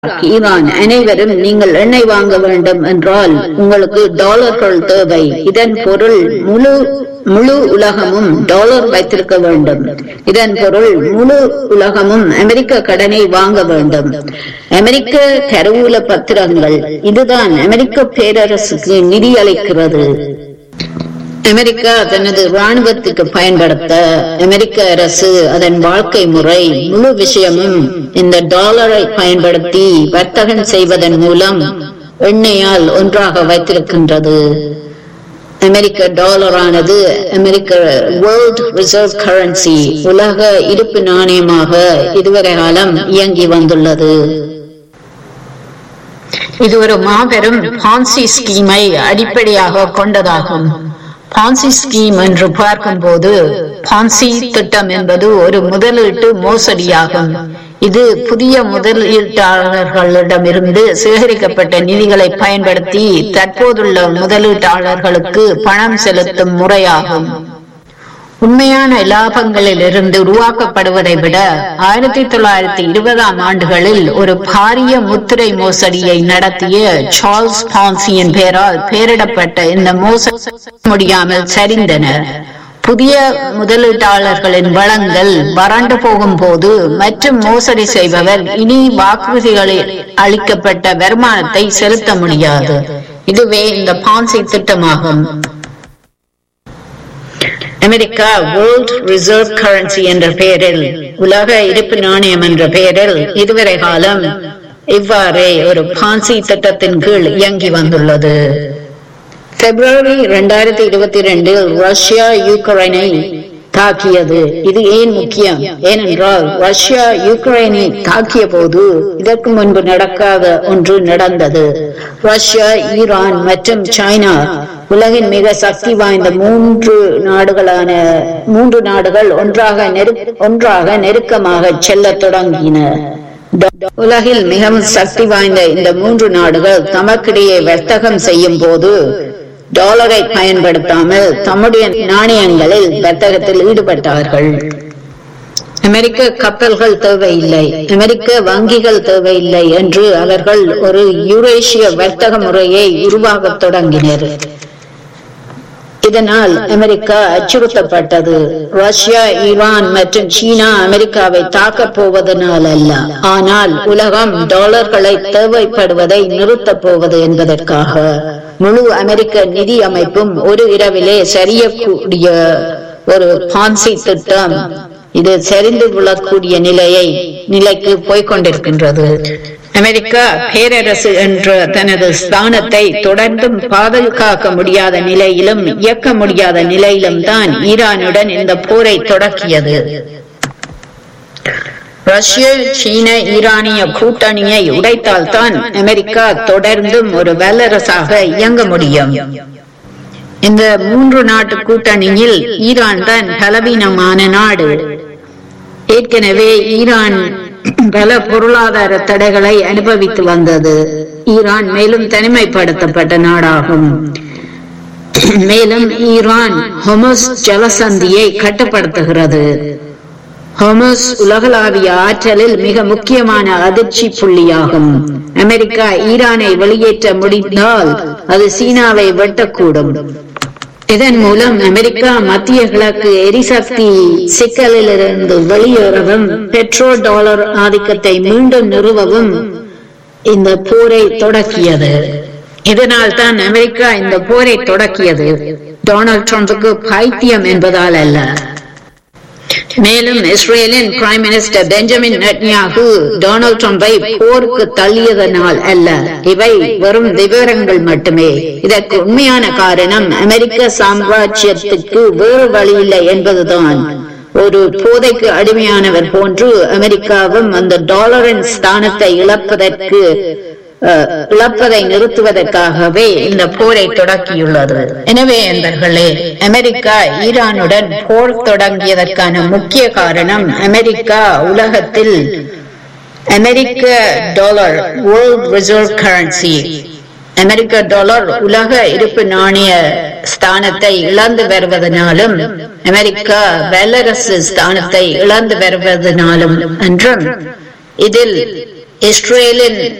Iran அனைவரும் நீங்கள் எண்ணெய் வாங்க வேண்டும் என்றால் உங்களுக்கு டாலர்கள் தேவை இதன் பொருள் முழு முழு உலகமும் டாலர் வைத்திருக்க வேண்டும் இதன் பொருள் முழு உலகமும் அமெரிக்க கடனை வாங்க வேண்டும் அமெரிக்க கருவூல பத்திரங்கள் இதுதான் அமெரிக்க பேரரசுக்கு நிதி அளிக்கிறது அமெரிக்கா தனது ராணுவத்துக்கு பயன்படுத்த அமெரிக்க அரசு அதன் வாழ்க்கை முறை முழு விஷயமும் இந்த டாலரை பயன்படுத்தி வர்த்தகம் செய்வதன் மூலம் எண்ணெயால் ஒன்றாக வைத்திருக்கின்றது அமெரிக்க டாலரானது அமெரிக்க வேர்ல்ட் ரிசர்வ் கரன்சி உலக இருப்பு நாணயமாக இதுவரை காலம் இயங்கி வந்துள்ளது இது ஒரு மாபெரும் பான்சி ஸ்கீமை அடிப்படையாக கொண்டதாகும் பான்சி ஸ்கீம் என்று பார்க்கும்போது பான்சி திட்டம் என்பது ஒரு முதலீட்டு மோசடியாகும் இது புதிய முதலீட்டாளர்களிடமிருந்து சேகரிக்கப்பட்ட நிதிகளை பயன்படுத்தி தற்போதுள்ள முதலீட்டாளர்களுக்கு பணம் செலுத்தும் முறையாகும் உண்மையான லாபங்களில் இருந்து உருவாக்கப்படுவதை விட ஆயிரத்தி தொள்ளாயிரத்தி இருபதாம் ஆண்டுகளில் ஒரு பாரிய முத்திரை மோசடியை நடத்திய சார்ல்ஸ் பான்சியின் பெயரால் பெயரிடப்பட்ட இந்த மோசடி முடியாமல் சரிந்தன புதிய முதலீட்டாளர்களின் வளங்கள் வறண்டு போகும் போது மற்றும் மோசடி செய்பவர் இனி வாக்குறுதிகளில் அளிக்கப்பட்ட வருமானத்தை செலுத்த முடியாது இதுவே இந்த பான்சி திட்டமாகும் அமெரிக்கா வேர்ல்ட் ரிசர்வ் கரன்சி என்ற பெயரில் உலக இருப்பு நாணயம் என்ற பெயரில் இதுவரை காலம் இவ்வாறே ஒரு பான்சி திட்டத்தின் கீழ் இயங்கி வந்துள்ளது பிப்ரவரி இரண்டாயிரத்தி இருபத்தி ரெண்டில் ரஷ்யா யுக்ரைனை தாக்கியது இது ஏன் முக்கியம் ஏனென்றால் ரஷ்யா யுக்ரைனை தாக்கிய போது இதற்கு முன்பு நடக்காத ஒன்று நடந்தது ரஷ்யா ஈரான் மற்றும் சைனா உலகின் மிக சக்தி வாய்ந்த மூன்று நாடுகளான மூன்று நாடுகள் ஒன்றாக நெரு ஒன்றாக நெருக்கமாக செல்ல தொடங்கின உலகில் மிகவும் சக்தி வாய்ந்த இந்த மூன்று நாடுகள் தமக்கிடையே வர்த்தகம் செய்யும் போது டாலரை பயன்படுத்தாமல் தம்முடைய நாணயங்களில் வர்த்தகத்தில் ஈடுபட்டார்கள் அமெரிக்க கப்பல்கள் தேவையில்லை அமெரிக்க வங்கிகள் தேவையில்லை என்று அவர்கள் ஒரு யூரேஷிய வர்த்தக முறையை உருவாக்கத் தொடங்கினர் இதனால் அமெரிக்கா அச்சுறுத்தப்பட்டது ரஷ்யா ஈரான் மற்றும் சீனா அமெரிக்காவை தாக்கப் போவதனால் அல்ல ஆனால் உலகம் டாலர்களை தேவைப்படுவதை நிறுத்தப் போவது என்பதற்காக முழு அமெரிக்க நிதி அமைப்பும் ஒரு இரவிலே சரியக்கூடிய ஒரு பான்சி திட்டம் இது சரிந்து விழக்கூடிய நிலையை நிலைக்கு போய்கொண்டிருக்கின்றது அமெரிக்கா பேரரசு என்ற தனது ஸ்தானத்தை தொடர்ந்தும் பாதுகாக்க முடியாத நிலையிலும் இயக்க முடியாத நிலையிலும் தான் ஈரானுடன் இந்த போரை தொடக்கியது ரஷ்ய சீன ஈரானிய கூட்டணியை உடைத்தால்தான் அமெரிக்கா தொடர்ந்தும் ஒரு வல்லரசாக இயங்க முடியும் இந்த மூன்று நாட்டு கூட்டணியில் ஈரான் தான் பலவீனமான நாடு ஏற்கனவே ஈரான் பல பொருளாதார தடைகளை அனுபவித்து வந்தது ஈரான் மேலும் தனிமைப்படுத்தப்பட்ட நாடாகும் மேலும் ஈரான் ஹொமஸ் ஜலசந்தியை கட்டுப்படுத்துகிறது ஹொமஸ் உலகளாவிய ஆற்றலில் மிக முக்கியமான அதிர்ச்சி புள்ளியாகும் அமெரிக்கா ஈரானை வெளியேற்ற முடிந்தால் அது சீனாவை வெட்டக்கூடும் இதன் மூலம் அமெரிக்கா மத்திய கிழக்கு எரிசக்தி சிக்கலிலிருந்து வெளியேறவும் பெட்ரோ டாலர் ஆதிக்கத்தை மீண்டும் நிறுவவும் இந்த போரை தொடக்கியது இதனால் தான் அமெரிக்கா இந்த போரை தொடக்கியது டொனால்ட் ட்ரம்புக்கு பைத்தியம் என்பதால் அல்ல மேலும் இஸ்ரேலின் prime minister Benjamin Netanyahu Donald ட்ரம்பை போருக்கு தள்ளியதனால் அல்ல இவை வெறும் விவரங்கள் மட்டுமே இதற்கு உண்மையான காரணம் அமெரிக்க சாம்ராஜ்யத்துக்கு வேறு வழியில்லை என்பதுதான் ஒரு போதைக்கு அடிமையானவர் போன்று அமெரிக்காவும் அந்த டாலரின் ஸ்தானத்தை இழப்பதற்கு இழப்பதை நிறுத்துவதற்காகவே இந்த போரை தொடக்கியுள்ளது எனவே நண்பர்களே அமெரிக்கா ஈரானுடன் போர் தொடங்கியதற்கான முக்கிய காரணம் அமெரிக்கா உலகத்தில் அமெரிக்க டாலர் வேர்ல்ட் ரிசர்வ் கரன்சி அமெரிக்க டாலர் உலக இருப்பு நாணய ஸ்தானத்தை இழந்து வருவதனாலும் அமெரிக்கா வல்லரசு ஸ்தானத்தை இழந்து வருவதனாலும் என்றும் இதில் இஸ்ரேலின்